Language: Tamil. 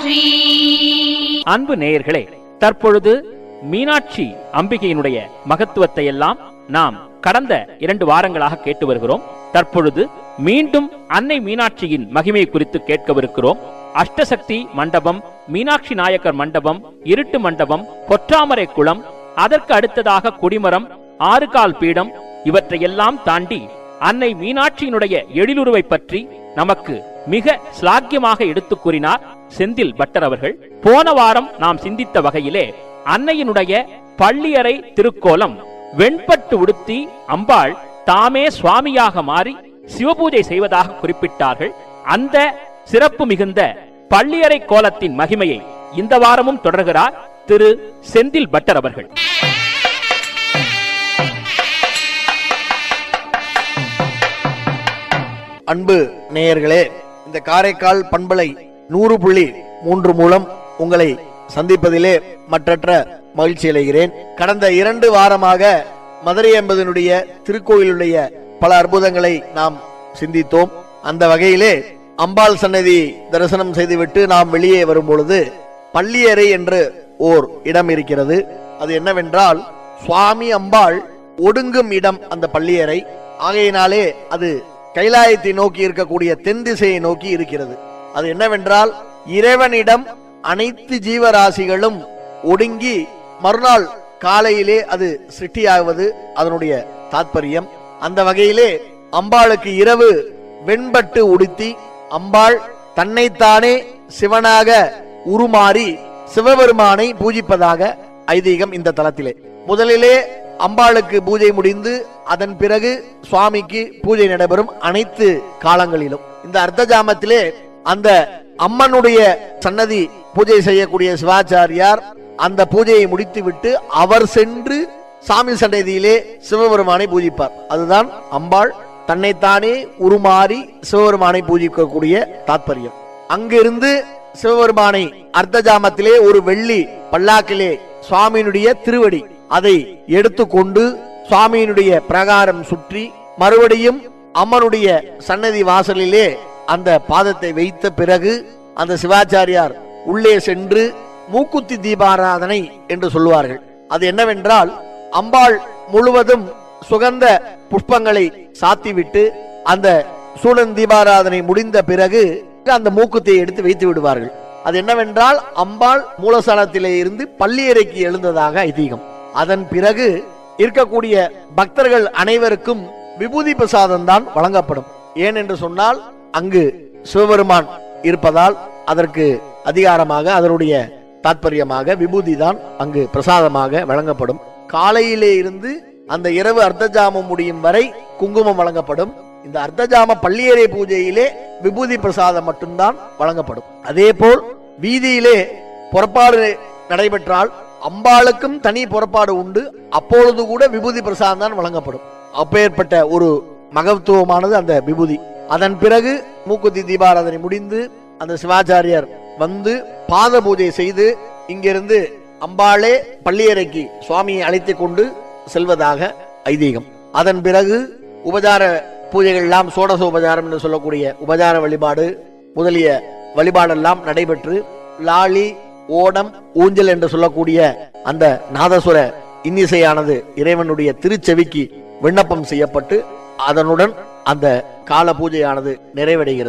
போற்றி அன்பு நேயர்களே தற்பொழுது மீனாட்சி அம்பிகையினுடைய மகத்துவத்தை எல்லாம் நாம் கடந்த இரண்டு வாரங்களாக கேட்டு வருகிறோம் தற்பொழுது மீண்டும் அன்னை மீனாட்சியின் மகிமை குறித்து கேட்கவிருக்கிறோம் அஷ்டசக்தி மண்டபம் மீனாட்சி நாயக்கர் மண்டபம் இருட்டு மண்டபம் பொற்றாமரை குளம் அதற்கு அடுத்ததாக கொடிமரம் ஆறுகால் பீடம் இவற்றையெல்லாம் தாண்டி அன்னை மீனாட்சியினுடைய எழிலுருவை பற்றி நமக்கு மிக ஸ்லாக்கியமாக எடுத்துக் கூறினார் செந்தில் பட்டர் அவர்கள் போன வாரம் நாம் சிந்தித்த வகையிலே அன்னையினுடைய பள்ளியறை திருக்கோலம் வெண்பட்டு உடுத்தி அம்பாள் தாமே சுவாமியாக மாறி சிவபூஜை செய்வதாக குறிப்பிட்டார்கள் அந்த சிறப்பு மிகுந்த பள்ளியறை கோலத்தின் மகிமையை இந்த வாரமும் தொடர்கிறார் திரு செந்தில் பட்டர் அவர்கள் அன்பு நேயர்களே இந்த காரைக்கால் பண்பலை நூறு புள்ளி மூன்று மூலம் உங்களை சந்திப்பதிலே மற்றற்ற மகிழ்ச்சி அடைகிறேன் கடந்த இரண்டு வாரமாக மதுரை என்பதனுடைய திருக்கோயிலுடைய பல அற்புதங்களை நாம் சிந்தித்தோம் அந்த வகையிலே அம்பாள் சன்னதி தரிசனம் செய்துவிட்டு நாம் வெளியே வரும் பொழுது பள்ளியறை என்று ஓர் இடம் இருக்கிறது அது என்னவென்றால் சுவாமி அம்பாள் ஒடுங்கும் இடம் அந்த பள்ளியறை ஆகையினாலே அது கைலாயத்தை நோக்கி இருக்கக்கூடிய தென் திசையை நோக்கி இருக்கிறது அது என்னவென்றால் இறைவனிடம் அனைத்து ஜீவராசிகளும் ஒடுங்கி மறுநாள் காலையிலே அது சிருஷ்டியாவது அதனுடைய தாத்பரியம் அந்த வகையிலே அம்பாளுக்கு இரவு வெண்பட்டு உடுத்தி அம்பாள் தன்னைத்தானே சிவனாக உருமாறி சிவபெருமானை பூஜிப்பதாக ஐதீகம் இந்த தலத்திலே முதலிலே அம்பாளுக்கு பூஜை முடிந்து அதன் பிறகு சுவாமிக்கு பூஜை நடைபெறும் அனைத்து காலங்களிலும் இந்த அர்த்த ஜாமத்திலே அந்த அம்மனுடைய சன்னதி பூஜை செய்யக்கூடிய சிவாச்சாரியார் அந்த பூஜையை முடித்துவிட்டு அவர் சென்று சாமி சன்னதியிலே சிவபெருமானை பூஜிப்பார் அதுதான் அம்பாள் தன்னைத்தானே உருமாறி சிவபெருமானை பூஜிக்கக்கூடிய தாத்பரியம் அங்கிருந்து சிவபெருமானை அர்த்த ஜாமத்திலே ஒரு வெள்ளி பல்லாக்கிலே சுவாமியினுடைய திருவடி அதை எடுத்துக்கொண்டு சுவாமியினுடைய பிரகாரம் சுற்றி மறுபடியும் அம்மனுடைய சன்னதி வாசலிலே அந்த பாதத்தை வைத்த பிறகு அந்த சிவாச்சாரியார் உள்ளே சென்று மூக்குத்தி தீபாராதனை என்று சொல்லுவார்கள் அது என்னவென்றால் அம்பாள் முழுவதும் சுகந்த புஷ்பங்களை சாத்திவிட்டு அந்த சூழன் தீபாராதனை முடிந்த பிறகு அந்த மூக்குத்தியை எடுத்து வைத்து விடுவார்கள் அது என்னவென்றால் அம்பாள் மூலஸ்தானத்திலே இருந்து பள்ளியறைக்கு எழுந்ததாக ஐதீகம் அதன் பிறகு இருக்கக்கூடிய பக்தர்கள் அனைவருக்கும் விபூதி பிரசாதம் தான் வழங்கப்படும் ஏன் என்று சொன்னால் அங்கு சிவபெருமான் இருப்பதால் அதற்கு அதிகாரமாக அதனுடைய தாற்பயமாக விபூதி தான் அங்கு பிரசாதமாக வழங்கப்படும் காலையிலே இருந்து அந்த இரவு அர்த்தஜாமம் முடியும் வரை குங்குமம் வழங்கப்படும் இந்த அர்த்தஜாம பள்ளியறை பூஜையிலே விபூதி பிரசாதம் மட்டும்தான் வழங்கப்படும் அதே போல் வீதியிலே புறப்பாடு நடைபெற்றால் அம்பாளுக்கும் தனி புறப்பாடு உண்டு அப்பொழுது கூட விபூதி பிரசாதம் தான் வழங்கப்படும் அப்பேற்பட்ட ஒரு மகத்துவமானது அந்த விபூதி அதன் பிறகு மூக்குத்தி தீபாராதனை முடிந்து அந்த சிவாச்சாரியார் வந்து பாத பூஜை செய்து இங்கிருந்து அம்பாளே பள்ளியறைக்கு சுவாமியை அழைத்து கொண்டு செல்வதாக ஐதீகம் அதன் பிறகு உபசார பூஜைகள் எல்லாம் சோடச உபசாரம் என்று சொல்லக்கூடிய உபசார வழிபாடு முதலிய வழிபாடெல்லாம் நடைபெற்று லாளி ஓடம் ஊஞ்சல் என்று சொல்லக்கூடிய அந்த நாதசுர இன்னிசையானது இறைவனுடைய திருச்செவிக்கு விண்ணப்பம் செய்யப்பட்டு அதனுடன் அந்த கால பூஜையானது நிறைவடைகிறது